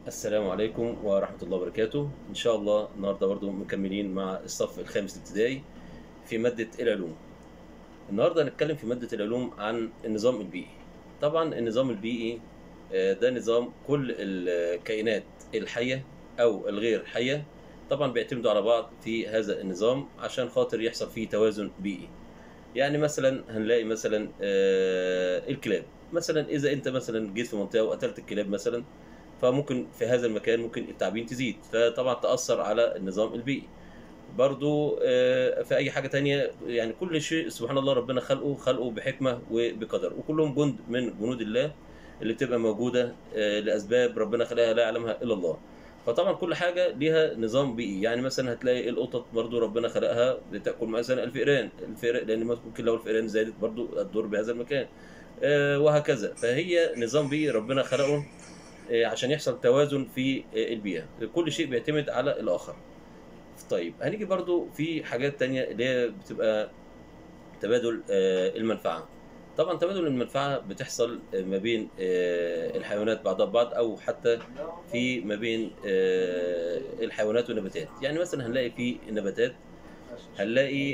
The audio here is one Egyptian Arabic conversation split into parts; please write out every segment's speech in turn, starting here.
السلام عليكم ورحمة الله وبركاته إن شاء الله النهاردة برضو مكملين مع الصف الخامس الابتدائي في مادة العلوم النهاردة هنتكلم في مادة العلوم عن النظام البيئي طبعا النظام البيئي آه، ده نظام كل الكائنات الحية أو الغير حية طبعا بيعتمدوا على بعض في هذا النظام عشان خاطر يحصل فيه توازن بيئي يعني مثلا هنلاقي مثلا آه، الكلاب مثلا إذا أنت مثلا جيت في منطقة وقتلت الكلاب مثلا فممكن في هذا المكان ممكن التعابين تزيد فطبعا تأثر على النظام البيئي برضو آه، في أي حاجة تانية يعني كل شيء سبحان الله ربنا خلقه خلقه بحكمة وبقدر وكلهم جند من جنود الله اللي بتبقى موجودة آه، لأسباب ربنا خلقها لا يعلمها إلا الله فطبعا كل حاجة ليها نظام بيئي يعني مثلا هتلاقي القطط برضو ربنا خلقها بتاكل مثلا الفئران الفئران لأن ممكن لو الفئران زادت برضو الدور بهذا المكان آه، وهكذا فهي نظام بيئي ربنا خلقه آه، عشان يحصل توازن في آه، البيئة كل شيء بيعتمد على الآخر طيب هنيجي برضو في حاجات تانية اللي هي بتبقى تبادل آه، المنفعة طبعا تبادل المنفعة بتحصل آه، ما بين آه، الحيوانات بعضها ببعض أو حتى في ما بين آه، الحيوانات والنباتات يعني مثلا هنلاقي في النباتات هنلاقي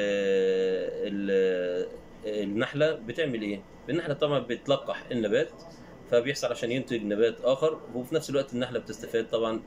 آه، ال- النحلة بتعمل ايه؟ النحلة طبعا بتلقح النبات فبيحصل عشان ينتج نبات آخر وفي نفس الوقت النحلة بتستفاد طبعا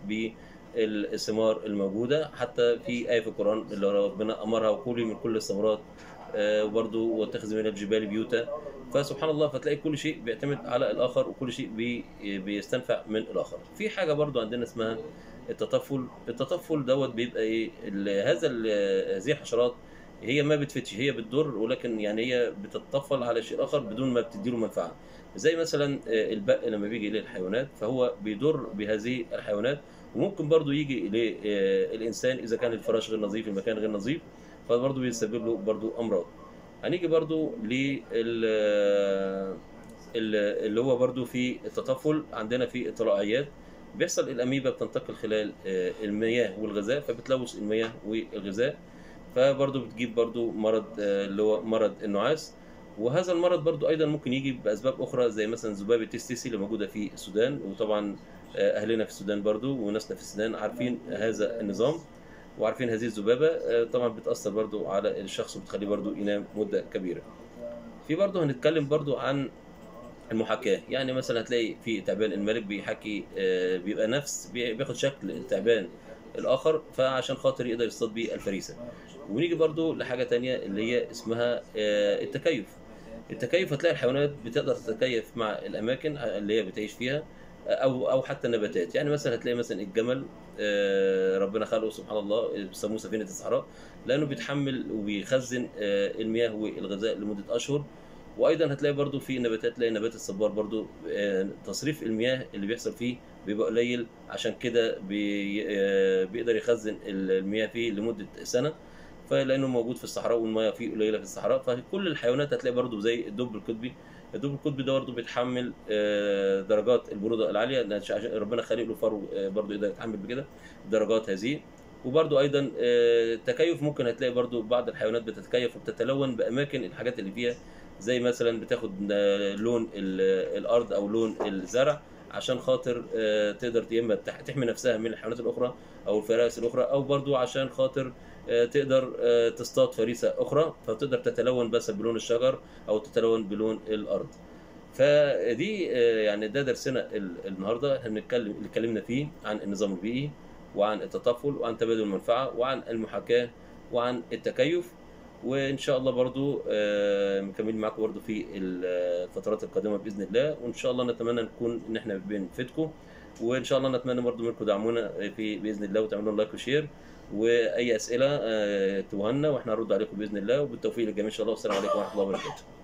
بالثمار الموجودة حتى في آية في القرآن اللي ربنا أمرها وكلي من كل الثمرات آه، وبرضه واتخذ من الجبال بيوتا فسبحان الله فتلاقي كل شيء بيعتمد على الآخر وكل شيء بي بيستنفع من الآخر في حاجة برضه عندنا اسمها التطفل التطفل دوت بيبقى ايه ال- هذا ال- هذه الحشرات هي ما بتفتش هي بتضر ولكن يعني هي بتتطفل على شيء اخر بدون ما بتديله منفعه زي مثلا آه، البق لما بيجي الى الحيوانات فهو بيضر بهذه الحيوانات وممكن برضو يجي للانسان اذا كان الفراش غير نظيف المكان غير نظيف فبرضو بيسبب له برضو امراض هنيجي برضو لل ال- اللي هو برضو في التطفل عندنا في الطلائعيات بيحصل الاميبا بتنتقل خلال آه، المياه والغذاء فبتلوث المياه والغذاء فبرضو بتجيب برضو مرض آه، اللي هو مرض النعاس وهذا المرض برضو ايضا ممكن يجي باسباب اخرى زي مثلا ذبابه التستيسي اللي موجوده في السودان وطبعا آه، اهلنا في السودان برضو وناسنا في السودان عارفين هذا النظام وعارفين هذه الذبابه آه، طبعا بتاثر برضو على الشخص وبتخليه برضو ينام مده كبيره في برضو هنتكلم برضو عن المحاكاة يعني مثلا هتلاقي في تعبان الملك بيحكي آه، بيبقى نفس بي- بياخد شكل التعبان الآخر فعشان خاطر يقدر يصطاد بيه الفريسة ونيجي برضو لحاجة تانية اللي هي اسمها آه، التكيف التكيف هتلاقي الحيوانات بتقدر تتكيف مع الأماكن اللي هي بتعيش فيها أو أو حتى النباتات يعني مثلا هتلاقي مثلا الجمل آه، ربنا خلقه سبحان الله بيسموه سفينة الصحراء لأنه بيتحمل وبيخزن آه، المياه والغذاء لمدة أشهر وايضا هتلاقي برضو في نباتات تلاقي نبات الصبار برضو آه، تصريف المياه اللي بيحصل فيه بيبقى قليل عشان كده بي آه، بيقدر يخزن المياه فيه لمدة سنة فلانه موجود في الصحراء والمياه فيه قليله في الصحراء فكل الحيوانات هتلاقي برضو زي الدب القطبي الدب القطبي ده برضو بيتحمل آه، درجات البروده العاليه لأن عشان ربنا خالق له فرو آه، برضو يقدر يتحمل بكده درجات هذه وبرضو ايضا آه، تكيف ممكن هتلاقي برضو بعض الحيوانات بتتكيف وبتتلون باماكن الحاجات اللي فيها زي مثلا بتاخد آه، لون ال- الارض او لون الزرع عشان خاطر آه، تقدر يا اما تح- تحمي نفسها من الحيوانات الاخرى او الفرائس الاخرى او برضو عشان خاطر آه، تقدر آه، تصطاد فريسه اخرى فتقدر تتلون بس بلون الشجر او تتلون بلون الارض فدي آه، يعني ده درسنا ال- النهارده احنا بنتكلم اللي اتكلمنا فيه عن النظام البيئي وعن التطفل وعن تبادل المنفعه وعن المحاكاه وعن التكيف وان شاء الله برضو آه، مكملين معاكم برضو في الفترات القادمه باذن الله وان شاء الله نتمنى نكون ان احنا بنفيدكم وان شاء الله نتمنى برضو منكم دعمونا في باذن الله وتعملوا لنا لايك وشير واي اسئله آه، تبوها لنا واحنا هنرد عليكم باذن الله وبالتوفيق للجميع ان شاء الله والسلام عليكم ورحمه الله وبركاته